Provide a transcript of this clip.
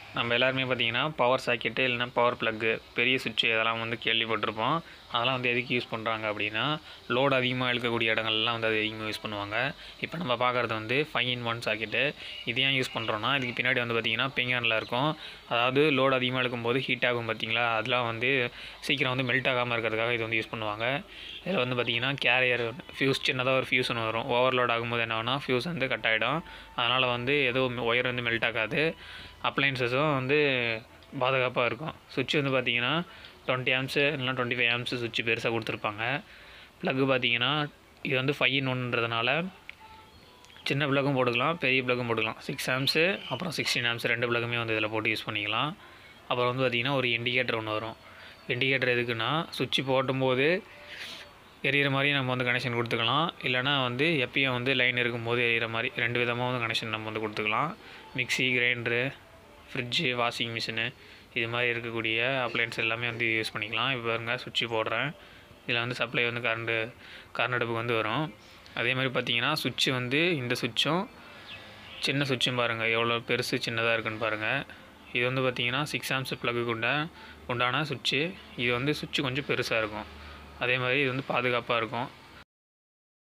நம்ம எல்லாருமே பார்த்தீங்கன்னா பவர் சாக்கெட்டு இல்லைன்னா பவர் ப்ளக்கு பெரிய சுவிட்சு இதெல்லாம் வந்து கேள்விப்பட்டிருப்போம் அதெல்லாம் வந்து எதுக்கு யூஸ் பண்ணுறாங்க அப்படின்னா லோடு அதிகமாக இழுக்கக்கூடிய இடங்கள்லாம் வந்து அது அதிகமாக யூஸ் பண்ணுவாங்க இப்போ நம்ம பார்க்குறது வந்து ஃபைவ் இன் ஒன் சாக்கெட்டு இது ஏன் யூஸ் பண்ணுறோன்னா இதுக்கு பின்னாடி வந்து பார்த்திங்கன்னா பிங்கனில் இருக்கும் அதாவது லோடு அதிகமாக இழுக்கும்போது ஹீட் ஆகும் பார்த்தீங்களா அதெல்லாம் வந்து சீக்கிரம் வந்து மெல்ட் ஆகாமல் இருக்கிறதுக்காக இது வந்து யூஸ் பண்ணுவாங்க இதில் வந்து பார்த்திங்கன்னா கேரியர் ஃபியூஸ் சின்னதாக ஒரு ஃபியூஸ் ஒன்று வரும் ஓவர்லோட் ஆகும்போது என்ன ஆகும்னா ஃபியூஸ் வந்து கட் ஆகிடும் அதனால் வந்து எதுவும் ஒயர் வந்து மெல்ட் ஆகாது அப்ளைன்சஸும் வந்து பாதுகாப்பாக இருக்கும் சுவிட்ச் வந்து பார்த்திங்கன்னா டுவெண்ட்டி ஆம்ஸு இல்லைனா டுவெண்ட்டி ஃபைவ் ஆம்ஸு சுவிட்ச் பெருசாக கொடுத்துருப்பாங்க ப்ளக்கு பார்த்தீங்கன்னா இது வந்து ஃபைவ் இன் ஒன்றதுனால சின்ன ப்ளக்கும் போட்டுக்கலாம் பெரிய ப்ளக்கும் போட்டுக்கலாம் சிக்ஸ் ஆம்ஸு அப்புறம் சிக்ஸ்டீன் ஆம்ஸ் ரெண்டு ப்ளக்குமே வந்து இதில் போட்டு யூஸ் பண்ணிக்கலாம் அப்புறம் வந்து பார்த்திங்கன்னா ஒரு இண்டிகேட்டர் ஒன்று வரும் இண்டிகேட்டர் எதுக்குன்னா சுவிட்ச் போடும்போது எரியிற மாதிரி நம்ம வந்து கனெக்ஷன் கொடுத்துக்கலாம் இல்லைனா வந்து எப்பயும் வந்து லைன் இருக்கும்போது எரியிற மாதிரி ரெண்டு விதமாக வந்து கனெக்ஷன் நம்ம வந்து கொடுத்துக்கலாம் mixie grinder fridge washing machine இது மாதிரி இருக்கக்கூடிய அப்ளையன்ஸ் எல்லாமே வந்து யூஸ் பண்ணிக்கலாம் இப்போ பாருங்க சுவிட்சு போடுறேன் இதில் வந்து சப்ளை வந்து கரண்ட்டு கரண்ட் அடுப்புக்கு வந்து வரும் அதே மாதிரி பார்த்தீங்கன்னா சுவிட்சு வந்து இந்த சுவிட்சும் சின்ன சுவிட்சும் பாருங்கள் எவ்வளோ பெருசு சின்னதாக இருக்குன்னு பாருங்கள் இது வந்து பார்த்தீங்கன்னா சிக்ஸ் ஆம்ஸ் ப்ளக்கு உண்ட உண்டான சுவிட்சு இது வந்து சுவிட்சு கொஞ்சம் பெருசாக இருக்கும் அதே மாதிரி இது வந்து பாதுகாப்பாக இருக்கும்